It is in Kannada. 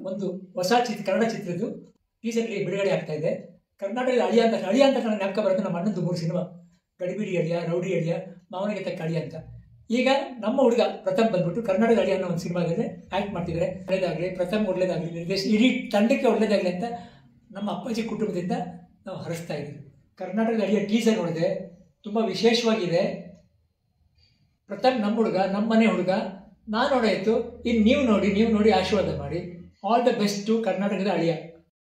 ಒಂದು ಹೊಸ ಚಿತ್ರ ಕನ್ನಡ ಚಿತ್ರದ್ದು ಟೀಸರ್ಲಿ ಬಿಡುಗಡೆ ಆಗ್ತಾ ಇದೆ ಕರ್ನಾಟಕದ ಅಳಿಯ ಅಂತ ಅಳಿಯ ಅಂತ ನನ್ನ ಜ್ಞಾಪಕ ಬರೋದು ನಮ್ಮ ಅಣ್ಣಂದು ಮೂರು ಸಿನಿಮಾ ಗಡಿಬಿಡಿ ಅಳಿಯ ರೌಡಿ ಅಳಿಯ ಮಾವನಿಗೆ ತಕ್ಕ ಅಳಿಯ ಅಂತ ಈಗ ನಮ್ಮ ಹುಡುಗ ಪ್ರಥಮ್ ಬಂದ್ಬಿಟ್ಟು ಕರ್ನಾಟಕದ ಅಳಿಯ ಅನ್ನೋ ಒಂದು ಸಿನಿಮಾದಲ್ಲಿ ಆ್ಯಕ್ಟ್ ಮಾಡ್ತಿದ್ದಾರೆ ಒಳ್ಳೇದಾಗಲಿ ಪ್ರಥಮ್ ಒಳ್ಳೇದಾಗಲಿ ನಿರ್ದೇಶ ಇಡೀ ತಂಡಕ್ಕೆ ಒಳ್ಳೇದಾಗಲಿ ಅಂತ ನಮ್ಮ ಅಪ್ಪಾಜಿ ಕುಟುಂಬದಿಂದ ನಾವು ಹರಿಸ್ತಾ ಇದ್ದೀವಿ ಕರ್ನಾಟಕದ ಅಳಿಯ ಟೀಸರ್ ನೋಡಿದೆ ತುಂಬ ವಿಶೇಷವಾಗಿದೆ ಪ್ರಥಮ್ ನಮ್ಮ ಹುಡುಗ ನಮ್ಮ ಮನೆ ಹುಡುಗ ನಾನು ನೋಡಾಯಿತು ಇನ್ನು ನೀವು ನೋಡಿ ನೀವು ನೋಡಿ ಆಶೀರ್ವಾದ ಮಾಡಿ ಆಲ್ ದ ಬೆಸ್ಟ್ ಟು ಕರ್ನಾಟಕದ ಅಳಿಯ